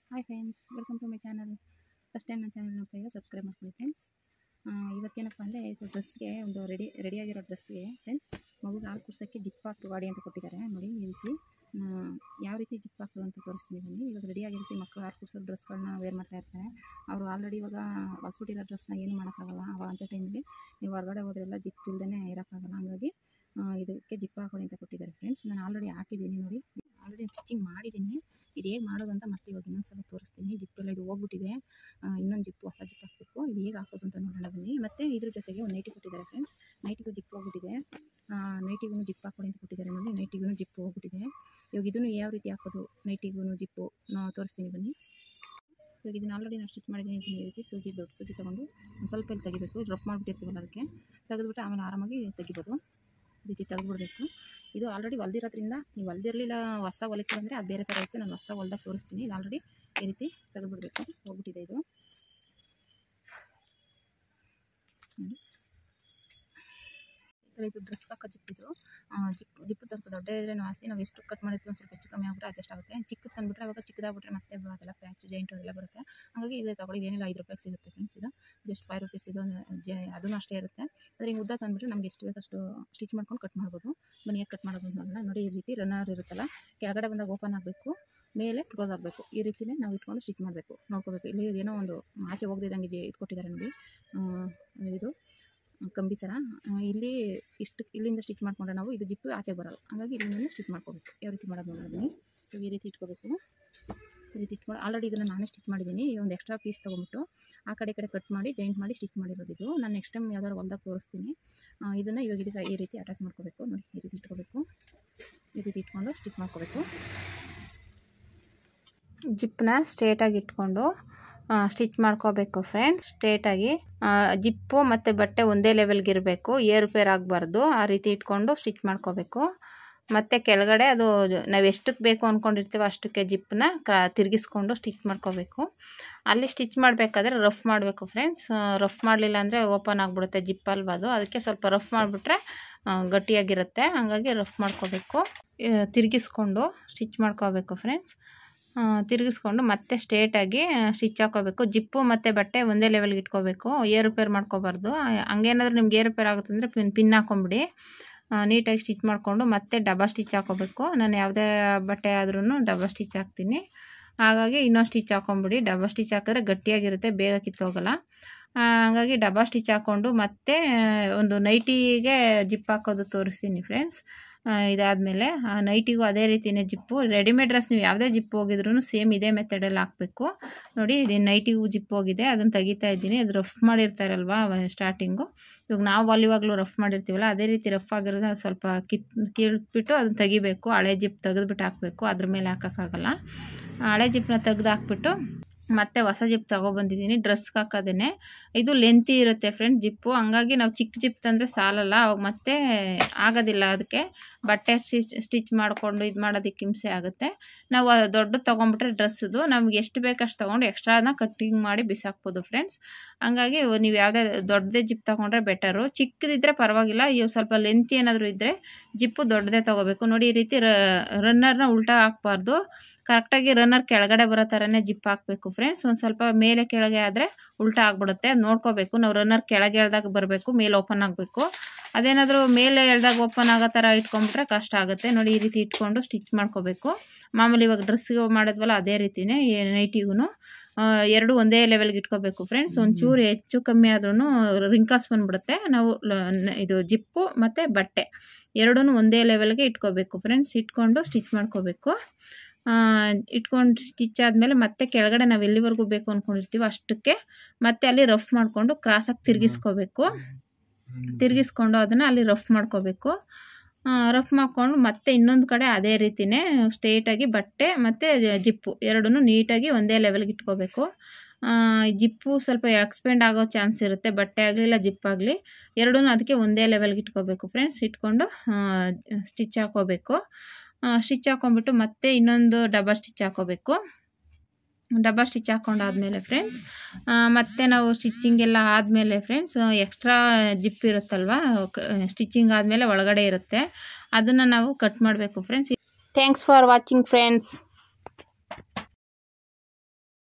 hi friends welcome to my channel first time ನನ್ನ channel ನೋಡ್ತಾ ಇದ್ದರೆ ಸಬ್ಸ್ಕ್ರೈಬ್ ಮಾಡ್ಕೊಳ್ಳಿ ಫ್ರೆಂಡ್ಸ್ ಇವತ್ತೇನಪ್ಪ ಅಂದರೆ ಇದು ಡ್ರೆಸ್ಗೆ ಒಂದು ರೆಡಿ ರೆಡಿಯಾಗಿರೋ ಡ್ರೆಸ್ಗೆ ಫ್ರೆಂಡ್ಸ್ ಮಗುಗೆ ಹಾಲು ಕುಡ್ಸೋಕ್ಕೆ ಜಿಪ್ ಹಾಕು ಗಾಡಿ ಅಂತ ಕೊಟ್ಟಿದ್ದಾರೆ ನೋಡಿ ಈ ರೀತಿ ಆ, ಯಾವ ರೀತಿ ಜಿಪ್ ಹಾಕೋದು ಅಂತ ತೋರಿಸ್ತೀನಿ ಬನ್ನಿ ಇವಾಗ ರೆಡಿಯಾಗಿರುತ್ತೆ ಮಕ್ಕಳು ಹಾಲು ಕುಡಿಸೋ ಡ್ರೆಸ್ಗಳನ್ನ ವೇರ್ ಮಾಡ್ತಾ ಇರ್ತಾರೆ ಅವರು ಆಲ್ರೆಡಿ ಇವಾಗ ಹೊಸ್ಬಿಟ್ಟಿರೋ ಡ್ರೆಸ್ನ ಏನು ಮಾಡೋಕ್ಕಾಗಲ್ಲ ಅವಾಗ ಅಂಥ ಟೈಮಲ್ಲಿ ನೀವು ಹೊರಗಡೆ ಹೋದ್ರೆಲ್ಲ ಜಿಪ್ ಇಲ್ದೇ ಇರೋಕ್ಕಾಗಲ್ಲ ಹಾಗಾಗಿ ಆ, ಇದಕ್ಕೆ ಜಿಪ್ ಹಾಕೊಳ್ಳಿ ಅಂತ ಕೊಟ್ಟಿದ್ದಾರೆ ಫ್ರೆಂಡ್ಸ್ ನಾನು ಆಲ್ರೆಡಿ ಹಾಕಿದ್ದೀನಿ ನೋಡಿ ಆಲ್ರೆಡಿ ಸ್ಟಿಚಿಂಗ್ ಮಾಡಿದ್ದೀನಿ ಇದು ಹೇಗೆ ಮಾಡೋದು ಅಂತ ಮತ್ತೆ ಇವಾಗ ಇನ್ನೊಂದು ಸಲ ತೋರಿಸ್ತೀನಿ ಜಿಪ್ಪೆಲ್ಲ ಇದು ಹೋಗ್ಬಿಟ್ಟಿದೆ ಇನ್ನೊಂದು ಜಿಪ್ಪು ಹೊಸ ಜಿಪ್ ಹಾಕಬೇಕು ಇದು ಹೇಗೆ ಹಾಕೋದು ಅಂತ ನೋಡೋಣ ಬನ್ನಿ ಮತ್ತು ಇದ್ರ ಜೊತೆಗೆ ಒಂದು ನೈಟಿ ಕೊಟ್ಟಿದ್ದಾರೆ ಫ್ರೆಂಡ್ಸ್ ನೈಟಿಗೂ ಜಿಪ್ ಹೋಗ್ಬಿಟ್ಟಿದೆ ನೈಟಿಗೂ ಜಿಪ್ ಹಾಕ್ಕೊಡಿ ಅಂತ ಕೊಟ್ಟಿದ್ದಾರೆ ನೋಡಿ ನೈಟಿಗೂ ಜಿಪ್ ಹೋಗ್ಬಿಟ್ಟಿದೆ ಇವಾಗ ಇದನ್ನು ಯಾವ ರೀತಿ ಹಾಕೋದು ನೈಟಿಗೂ ಜಿಪ್ಪು ನಾವು ತೋರಿಸ್ತೀನಿ ಬನ್ನಿ ಇವಾಗ ಇದನ್ನ ಆಲ್ರೆಡಿ ನಾನು ಸ್ಟಿಚ್ ಮಾಡಿದ್ದೀನಿ ಇದನ್ನ ಈ ರೀತಿ ಸೂಜಿ ದೊಡ್ಡ ಸೂಜಿ ತೊಗೊಂಡು ಒಂದು ಸ್ವಲ್ಪ ಇಲ್ಲಿ ತೆಗಿಬೇಕು ರಫ್ ಮಾಡಿಬಿಟ್ಟಿರ್ತೀವಲ್ಲ ಅದಕ್ಕೆ ತೆಗೆದುಬಿಟ್ಟು ಆಮೇಲೆ ಆರಾಮಾಗಿ ತೆಗಿಬೋದು ಈ ರೀತಿ ತೆಗೆದುಬಿಡ್ಬೇಕು ಇದು ಆಲ್ರೆಡಿ ಹೊಲ್ದಿರೋದ್ರಿಂದ ನೀವು ಹೊಲ್ದಿರಲಿಲ್ಲ ಹೊಸ ಹೊಲಿಕೆ ಅಂದರೆ ಅದು ಬೇರೆ ಥರ ಇತ್ತು ನಾನು ಹೊಸ ಹೊಲ್ದಾಗ ತೋರಿಸ್ತೀನಿ ಇದು ಆಲ್ರೆಡಿ ಈ ರೀತಿ ತೆಗೆದುಬಿಡ್ಬೇಕು ಹೋಗ್ಬಿಟ್ಟಿದೆ ಇದು ನೋಡಿ ಈ ಥರ ಇದು ಡ್ರೆಸ್ ಹಾಕೋ ಜಿಪ್ಪಿದು ಜಿಪ್ ಜಿಪ್ಪು ಸ್ವಲ್ಪ ದೊಡ್ಡ ಇದ್ರೆ ವಾಸಿ ನಾವು ಎಷ್ಟು ಕಟ್ ಮಾಡಿರ್ತೀವಿ ಒಂದು ಸ್ವಲ್ಪ ಹೆಚ್ಚು ಕಮ್ಮಿ ಆಗ್ಬಿಟ್ರೆ ಅಡ್ಜಸ್ಟ್ ಆಗುತ್ತೆ ಚಿಕ್ಕದು ತಂದುಬಿಟ್ರೆ ಅವಾಗ ಚಿಕ್ಕದಾಗ್ಬಿಟ್ರೆ ಮತ್ತೆ ಅದೆಲ್ಲ ಪ್ಯಾಚ್ ಜೈಂಟ್ ಅದೆಲ್ಲ ಬರುತ್ತೆ ಹಾಗಾಗಿ ಇದು ತಗೊಳ್ಳಿ ಏನಿಲ್ಲ ಐದು ರೂಪಾಯಿಗೆ ಸಿಗುತ್ತೆ ಫ್ರೆಂಡ್ಸ್ ಇದು ಜಸ್ಟ್ ಫೈವ್ ರುಪೀಸ್ ಇದು ಜ ಅದೂ ಅಷ್ಟೇ ಇರುತ್ತೆ ಆದರೆ ಹಿಂಗೆ ಉದ್ದ ತಂದುಬಿಟ್ರೆ ನಮ್ಗೆ ಎಷ್ಟು ಬೇಕಷ್ಟು ಸ್ಟಿಚ್ ಮಾಡ್ಕೊಂಡು ಕಟ್ ಮಾಡ್ಬೋದು ಬನ್ನಿ ಹೇಗೆ ಕಟ್ ಮಾಡೋದು ಅಂತ ನೋಡೋಣ ನೋಡಿ ಈ ರೀತಿ ರನ್ನರ್ ಇರುತ್ತಲ್ಲ ಕೆಳಗಡೆ ಬಂದಾಗ ಓಪನ್ ಆಗಬೇಕು ಮೇಲೆ ಕ್ಲೋಸ್ ಆಗಬೇಕು ಈ ರೀತಿಯೇ ನಾವು ಇಟ್ಕೊಂಡು ಸ್ಟಿಚ್ ಮಾಡಬೇಕು ನೋಡ್ಕೋಬೇಕು ಇಲ್ಲಿ ಏನೋ ಒಂದು ಆಚೆ ಹೋಗ್ದಿದ್ದಂಗೆ ಜೆ ಇದು ಕೊಟ್ಟಿದ್ದಾರೆ ನೋಡಿ ಆ, ಇದು ಕಂಬಿ ಥರ ಆ, ಇಲ್ಲಿ ಇಷ್ಟು ಇಲ್ಲಿಂದ ಸ್ಟಿಚ್ ಮಾಡ್ಕೊಂಡ್ರೆ ನಾವು ಇದು ಜಿಪ್ಪು ಆಚೆ ಬರಲ್ಲ ಹಾಗಾಗಿ ಇಲ್ಲಿಂದ ಸ್ಟಿಚ್ ಮಾಡ್ಕೋಬೇಕು ಯಾವ ರೀತಿ ಮಾಡೋದು ನೋಡೋದನ್ನು ಇವಾಗ ಈ ರೀತಿ ಇಟ್ಕೋಬೇಕು ಈ ರೀತಿ ಇಟ್ಕೊಂಡು ಆಲ್ರೆಡಿ ಇದನ್ನು ನಾನೇ ಸ್ಟಿಚ್ ಮಾಡಿದ್ದೀನಿ ಈ ಒಂದು ಎಕ್ಸ್ಟ್ರಾ ಪೀಸ್ ತೊಗೊಂಬಿಟ್ಟು ಆ ಕಡೆ ಈ ಕಡೆ ಕಟ್ ಮಾಡಿ ಜಾಯಿಂಟ್ ಮಾಡಿ ಸ್ಟಿಚ್ ಮಾಡಿರೋದು ಇದು ನಾನು ನೆಕ್ಸ್ಟ್ ಟೈಮ್ ಯಾವ್ದಾದ್ರು ಹೊಲ್ದಾಗ ತೋರಿಸ್ತೀನಿ ಇದನ್ನು ಇವಾಗ ಇದಕ್ಕೆ ಈ ರೀತಿ ಅಟ್ಯಾಚ್ ಮಾಡ್ಕೋಬೇಕು ನೋಡಿ ಈ ರೀತಿ ಇಟ್ಕೋಬೇಕು ಈ ರೀತಿ ಇಟ್ಕೊಂಡು ಸ್ಟಿಚ್ ಮಾಡ್ಕೋಬೇಕು ಜಿಪ್ಪನ್ನ ಸ್ಟ್ರೇಟಾಗಿ ಇಟ್ಕೊಂಡು ಸ್ಟಿಚ್ ಮಾಡ್ಕೋಬೇಕು ಫ್ರೆಂಡ್ಸ್ ಸ್ಟ್ರೇಟಾಗಿ ಜಿಪ್ಪು ಮತ್ತು ಬಟ್ಟೆ ಒಂದೇ ಲೆವೆಲ್ಗೆ ಇರಬೇಕು ಏರುಪೇರು ಆಗಬಾರ್ದು ಆ ರೀತಿ ಇಟ್ಕೊಂಡು ಸ್ಟಿಚ್ ಮಾಡ್ಕೋಬೇಕು ಮತ್ತು ಕೆಳಗಡೆ ಅದು ನಾವು ಎಷ್ಟಕ್ಕೆ ಬೇಕು ಅಂದ್ಕೊಂಡಿರ್ತೀವೋ ಅಷ್ಟಕ್ಕೆ ಜಿಪ್ಪನ್ನ ಕ ತಿರುಗಿಸ್ಕೊಂಡು ಸ್ಟಿಚ್ ಮಾಡ್ಕೋಬೇಕು ಅಲ್ಲಿ ಸ್ಟಿಚ್ ಮಾಡಬೇಕಾದ್ರೆ ರಫ್ ಮಾಡಬೇಕು ಫ್ರೆಂಡ್ಸ್ ರಫ್ ಮಾಡಲಿಲ್ಲ ಅಂದರೆ ಓಪನ್ ಆಗಿಬಿಡುತ್ತೆ ಜಿಪ್ ಅಲ್ವಾ ಅದು ಅದಕ್ಕೆ ಸ್ವಲ್ಪ ರಫ್ ಮಾಡಿಬಿಟ್ರೆ ಗಟ್ಟಿಯಾಗಿರುತ್ತೆ ಹಾಗಾಗಿ ರಫ್ ಮಾಡ್ಕೋಬೇಕು ತಿರುಗಿಸ್ಕೊಂಡು ಸ್ಟಿಚ್ ಮಾಡ್ಕೋಬೇಕು ಫ್ರೆಂಡ್ಸ್ ತಿರುಗಿಸ್ಕೊಂಡು ಮತ್ತೆ ಸ್ಟ್ರೇಟಾಗಿ ಸ್ಟಿಚ್ ಹಾಕೋಬೇಕು ಜಿಪ್ಪು ಮತ್ತು ಬಟ್ಟೆ ಒಂದೇ ಲೆವೆಲ್ಗೆ ಇಟ್ಕೋಬೇಕು ಏರುಪೇರು ಮಾಡ್ಕೋಬಾರ್ದು ಹಂಗೇನಾದ್ರೂ ನಿಮ್ಗೆ ಏರುಪೇರು ಆಗುತ್ತೆ ಅಂದರೆ ಪಿನ್ ಪಿನ್ ಹಾಕೊಂಬಿಡಿ ನೀಟಾಗಿ ಸ್ಟಿಚ್ ಮಾಡಿಕೊಂಡು ಮತ್ತೆ ಡಬಾ ಸ್ಟಿಚ್ ಹಾಕೋಬೇಕು ನಾನು ಯಾವುದೇ ಬಟ್ಟೆ ಆದ್ರೂ ಡಬಾ ಸ್ಟಿಚ್ ಹಾಕ್ತೀನಿ ಹಾಗಾಗಿ ಇನ್ನೊಂದು ಸ್ಟಿಚ್ ಹಾಕೊಂಬಿಡಿ ಡಬಾ ಸ್ಟಿಚ್ ಹಾಕಿದ್ರೆ ಗಟ್ಟಿಯಾಗಿರುತ್ತೆ ಬೇಗ ಕಿತ್ತೋಗಲ್ಲ ಹಾಗಾಗಿ ಡಬಾ ಸ್ಟಿಚ್ ಹಾಕ್ಕೊಂಡು ಮತ್ತೆ ಒಂದು ನೈಟಿಗೆ ಜಿಪ್ ಹಾಕೋದು ತೋರಿಸ್ತೀನಿ ಫ್ರೆಂಡ್ಸ್ ಇದಾದಮೇಲೆ ನೈಟಿಗೂ ಅದೇ ರೀತಿಯೇ ಜಿಪ್ಪು ರೆಡಿಮೇಡ್ ಡ್ರೆಸ್ ನೀವು ಯಾವುದೇ ಜಿಪ್ ಹೋಗಿದ್ರು ಸೇಮ್ ಇದೇ ಮೆಥಡಲ್ಲಿ ಹಾಕಬೇಕು ನೋಡಿ ಇದು ನೈಟಿಗೂ ಜಿಪ್ ಹೋಗಿದೆ ಅದನ್ನು ತೆಗಿತಾ ಇದ್ದೀನಿ ಅದು ರಫ್ ಮಾಡಿರ್ತಾರಲ್ವಾ ಸ್ಟಾರ್ಟಿಂಗು ಇವಾಗ ನಾವು ಹೊಲಿವಾಗಲೂ ರಫ್ ಮಾಡಿರ್ತೀವಲ್ಲ ಅದೇ ರೀತಿ ರಫ್ ಆಗಿರೋದು ಅದು ಸ್ವಲ್ಪ ಕಿತ್ ಕೀಳ್ಬಿಟ್ಟು ಅದನ್ನು ತೆಗಿಬೇಕು ಹಳೆ ಜಿಪ್ ತೆಗೆದ್ಬಿಟ್ಟು ಹಾಕಬೇಕು ಅದ್ರ ಮೇಲೆ ಹಾಕೋಕ್ಕಾಗಲ್ಲ ಹಳೆ ಜಿಪ್ನ ತೆಗ್ದು ಹಾಕ್ಬಿಟ್ಟು ಮತ್ತೆ ಹೊಸ ಜಿಪ್ ತೊಗೊಬಂದಿದ್ದೀನಿ ಡ್ರೆಸ್ಗೆ ಹಾಕೋದೇ ಇದು ಲೆಂತಿ ಇರುತ್ತೆ ಫ್ರೆಂಡ್ ಜಿಪ್ಪು ಹಂಗಾಗಿ ನಾವು ಚಿಕ್ಕ ಜಿಪ್ ತಂದರೆ ಸಾಲಲ್ಲ ಅವಾಗ ಮತ್ತೆ ಆಗೋದಿಲ್ಲ ಅದಕ್ಕೆ ಬಟ್ಟೆ ಸ್ಟಿಚ್ ಸ್ಟಿಚ್ ಮಾಡಿಕೊಂಡು ಇದು ಮಾಡೋದಕ್ಕೆ ಹಿಂಸೆ ಆಗುತ್ತೆ ನಾವು ದೊಡ್ಡದು ತೊಗೊಂಬಿಟ್ರೆ ಡ್ರೆಸ್ಸದು ನಮ್ಗೆ ಎಷ್ಟು ಬೇಕಷ್ಟು ತೊಗೊಂಡು ಎಕ್ಸ್ಟ್ರಾನ ಕಟ್ಟಿಂಗ್ ಮಾಡಿ ಬಿಸಾಕ್ಬೋದು ಫ್ರೆಂಡ್ಸ್ ಹಂಗಾಗಿ ನೀವು ಯಾವುದೇ ದೊಡ್ಡದೇ ಜಿಪ್ ತೊಗೊಂಡ್ರೆ ಬೆಟರು ಚಿಕ್ಕದಿದ್ದರೆ ಪರವಾಗಿಲ್ಲ ಇವು ಸ್ವಲ್ಪ ಲೆಂತಿ ಏನಾದರೂ ಇದ್ದರೆ ಜಿಪ್ಪು ದೊಡ್ಡದೇ ತೊಗೋಬೇಕು ನೋಡಿ ಈ ರೀತಿ ರನ್ನರ್ನ ಉಲ್ಟಾ ಹಾಕ್ಬಾರ್ದು ಕರೆಕ್ಟಾಗಿ ರನ್ನರ್ ಕೆಳಗಡೆ ಬರೋ ಥರನೇ ಜಿಪ್ ಹಾಕಬೇಕು ಫ್ರೆಂಡ್ಸ್ ಒಂದು ಸ್ವಲ್ಪ ಮೇಲೆ ಕೆಳಗೆ ಆದರೆ ಉಲ್ಟಾ ಆಗಿಬಿಡುತ್ತೆ ನೋಡ್ಕೋಬೇಕು ನಾವು ರನ್ನರ್ ಕೆಳಗೆ ಎಳ್ದಾಗ ಬರಬೇಕು ಮೇಲೆ ಓಪನ್ ಆಗಬೇಕು ಅದೇನಾದರೂ ಮೇಲೆ ಎಳ್ದಾಗ ಓಪನ್ ಆಗೋ ಥರ ಇಟ್ಕೊಂಬಿಟ್ರೆ ಕಷ್ಟ ಆಗುತ್ತೆ ನೋಡಿ ಈ ರೀತಿ ಇಟ್ಕೊಂಡು ಸ್ಟಿಚ್ ಮಾಡ್ಕೋಬೇಕು ಮಾಮೂಲಿ ಇವಾಗ ಡ್ರೆಸ್ಗೆ ಮಾಡಿದ್ವಲ್ಲ ಅದೇ ರೀತಿಯೇ ನೈಟಿಗೂ ಎರಡು ಒಂದೇ ಲೆವೆಲ್ಗೆ ಇಟ್ಕೋಬೇಕು ಫ್ರೆಂಡ್ಸ್ ಒಂಚೂರು ಹೆಚ್ಚು ಕಮ್ಮಿ ಆದ್ರೂ ರಿಂಕಲ್ಸ್ ಬಂದ್ಬಿಡುತ್ತೆ ನಾವು ಇದು ಜಿಪ್ಪು ಮತ್ತು ಬಟ್ಟೆ ಎರಡೂ ಒಂದೇ ಲೆವೆಲ್ಗೆ ಇಟ್ಕೋಬೇಕು ಫ್ರೆಂಡ್ಸ್ ಇಟ್ಕೊಂಡು ಸ್ಟಿಚ್ ಮಾಡ್ಕೋಬೇಕು ಇಟ್ಕೊಂಡು ಸ್ಟಿಚ್ ಆದಮೇಲೆ ಮತ್ತೆ ಕೆಳಗಡೆ ನಾವು ಎಲ್ಲಿವರೆಗೂ ಬೇಕು ಅಂದ್ಕೊಂಡಿರ್ತೀವೋ ಅಷ್ಟಕ್ಕೆ ಮತ್ತೆ ಅಲ್ಲಿ ರಫ್ ಮಾಡಿಕೊಂಡು ಕ್ರಾಸಾಗಿ ತಿರುಗಿಸ್ಕೋಬೇಕು ತಿರುಗಿಸ್ಕೊಂಡು ಅದನ್ನು ಅಲ್ಲಿ ರಫ್ ಮಾಡ್ಕೋಬೇಕು ರಫ್ ಮಾಡ್ಕೊಂಡು ಮತ್ತೆ ಇನ್ನೊಂದು ಕಡೆ ಅದೇ ರೀತಿಯೇ ಸ್ಟ್ರೇಟಾಗಿ ಬಟ್ಟೆ ಮತ್ತು ಜಿಪ್ಪು ಎರಡೂ ನೀಟಾಗಿ ಒಂದೇ ಲೆವೆಲ್ಗೆ ಇಟ್ಕೋಬೇಕು ಜಿಪ್ಪು ಸ್ವಲ್ಪ ಎಕ್ಸ್ಪೆಂಡ್ ಆಗೋ ಚಾನ್ಸ್ ಇರುತ್ತೆ ಬಟ್ಟೆ ಆಗಲಿ ಇಲ್ಲ ಜಿಪ್ ಆಗಲಿ ಎರಡೂ ಅದಕ್ಕೆ ಒಂದೇ ಲೆವೆಲ್ಗೆ ಇಟ್ಕೋಬೇಕು ಫ್ರೆಂಡ್ಸ್ ಇಟ್ಕೊಂಡು ಸ್ಟಿಚ್ ಹಾಕೋಬೇಕು ಸ್ಟಿಚ್ ಹಾಕೊಂಡ್ಬಿಟ್ಟು ಮತ್ತೆ ಇನ್ನೊಂದು ಡಬಲ್ ಸ್ಟಿಚ್ ಹಾಕೋಬೇಕು ಡಬ್ಬ ಸ್ಟಿಚ್ ಹಾಕೊಂಡಾದ್ಮೇಲೆ ಫ್ರೆಂಡ್ಸ್ ಮತ್ತು ನಾವು ಸ್ಟಿಚ್ಚಿಂಗ್ ಎಲ್ಲ ಆದಮೇಲೆ ಫ್ರೆಂಡ್ಸ್ ಎಕ್ಸ್ಟ್ರಾ ಜಿಪ್ ಇರುತ್ತಲ್ವ ಸ್ಟಿಚ್ಚಿಂಗ್ ಆದಮೇಲೆ ಒಳಗಡೆ ಇರುತ್ತೆ ಅದನ್ನು ನಾವು ಕಟ್ ಮಾಡಬೇಕು friends thanks for watching friends